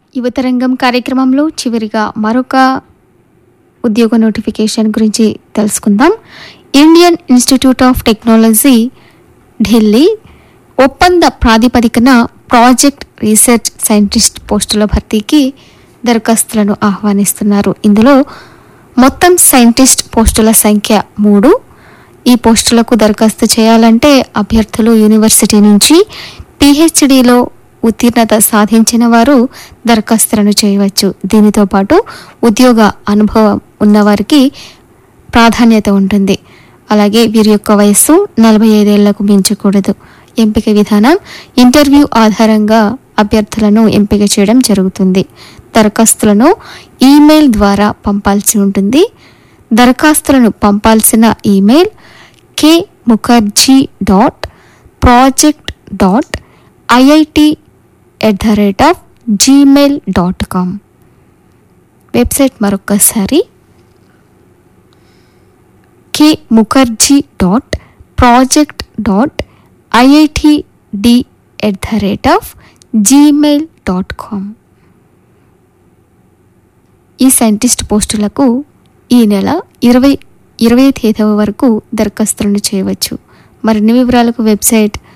యువతరంగం కార్యక్రమంలో చివరిగా మరొక ఉద్యోగ నోటిఫికేషన్ గురించి తెలుసుకుందాం Indian institute of technology Delhi ఒప్పంద ప్రాతిపదికన ప్రాజెక్ట్ రీసెర్చ్ సైంటిస్ట్ పోస్టుల భర్తీకి దరఖాస్తులను ఆహ్వానిస్తున్నారు ఇందులో మొత్తం సైంటిస్ట్ పోస్టుల సంఖ్య మూడు ఈ పోస్టులకు దరఖాస్తు చేయాలంటే అభ్యర్థులు యూనివర్సిటీ నుంచి పిహెచ్డిలో ఉత్తీర్ణత సాధించిన వారు దరఖాస్తులను చేయవచ్చు దీనితో పాటు ఉద్యోగ అనుభవం ఉన్నవారికి ప్రాధాన్యత ఉంటుంది అలాగే వీరి యొక్క వయస్సు నలభై ఐదేళ్లకు మించకూడదు ఎంపిక విధానం ఇంటర్వ్యూ ఆధారంగా అభ్యర్థులను ఎంపిక చేయడం జరుగుతుంది దరఖాస్తులను ఈమెయిల్ ద్వారా పంపాల్సి ఉంటుంది దరఖాస్తులను పంపాల్సిన email K Mukherjee dot project dot IIT at the rate of Gmail dot com website మరొకసారి K Mukherjee dot project dot IITD at the rate of Gmail dot com ఈ సైంటిస్ట్ పోస్టులకు ఈ నెల ఇరవై ఇరవై తేదీ వరకు దరఖాస్తులను చేయవచ్చు మరిన్ని వివరాలకు వెబ్సైట్